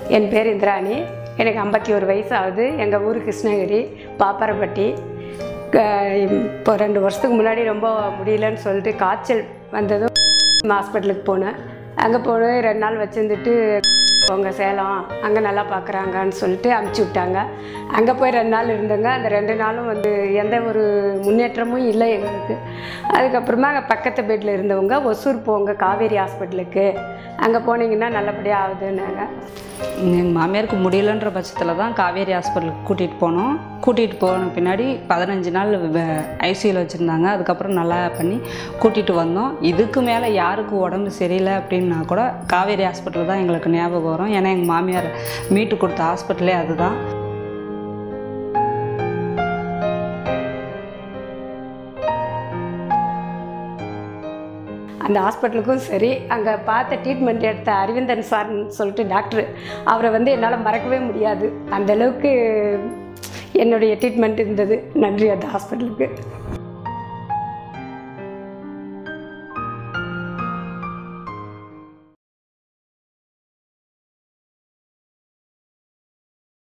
என் பேர் இந்திராணி எனக்கு ஐம்பத்தி ஒரு வயசு ஆகுது எங்கள் ஊர் கிருஷ்ணகிரி பாப்பரப்பட்டி க- இப்போ ரெண்டு வருஷத்துக்கு முன்னாடி ரொம்ப முடியலன்னு சொல்லிட்டு காய்ச்சல் வந்ததும் ஹாஸ்பிட்டலுக்கு போனேன் அங்கே போய் ரெண்டு நாள் வச்சுருந்துட்டு அவங்க சேலம் அங்கே நல்லா பார்க்குறாங்கன்னு சொல்லிட்டு அமுச்சு விட்டாங்க அங்கே போய் ரெண்டு நாள் இருந்தேங்க அந்த ரெண்டு நாளும் வந்து எந்த ஒரு முன்னேற்றமும் இல்லை எங்களுக்கு அதுக்கப்புறமா அங்கே பக்கத்து பெட்டில் இருந்தவங்க ஒசூர் போங்க காவேரி ஹாஸ்பிட்டலுக்கு அங்கே போனீங்கன்னா நல்லபடியாக ஆகுதுன்னாங்க எங்கள் மாமியாருக்கு முடியலன்ற பட்சத்தில் தான் காவேரி ஹாஸ்பிட்டலுக்கு கூட்டிகிட்டு போனோம் கூட்டிகிட்டு போன பின்னாடி பதினஞ்சு நாள் ஐசியூவில் வச்சுருந்தாங்க அதுக்கப்புறம் நல்லா பண்ணி கூட்டிகிட்டு வந்தோம் இதுக்கு மேலே யாருக்கு உடம்பு சரியில்லை அப்படின்னா கூட காவேரி ஹாஸ்பிட்டல் தான் எங்களுக்கு ஞாபகம் வரும் ஏன்னா எங்கள் மாமியார் மீட்டு கொடுத்த ஹாஸ்பிட்டலே அதுதான் அந்த ஹாஸ்பிட்டலுக்கும் சரி அங்கே பார்த்த ட்ரீட்மெண்ட் எடுத்த அரவிந்தன் சார்னு சொல்லிட்டு டாக்டர் அவரை வந்து என்னால் மறக்கவே முடியாது அந்த அளவுக்கு என்னுடைய ட்ரீட்மெண்ட் இருந்தது நன்றி அந்த ஹாஸ்பிட்டலுக்கு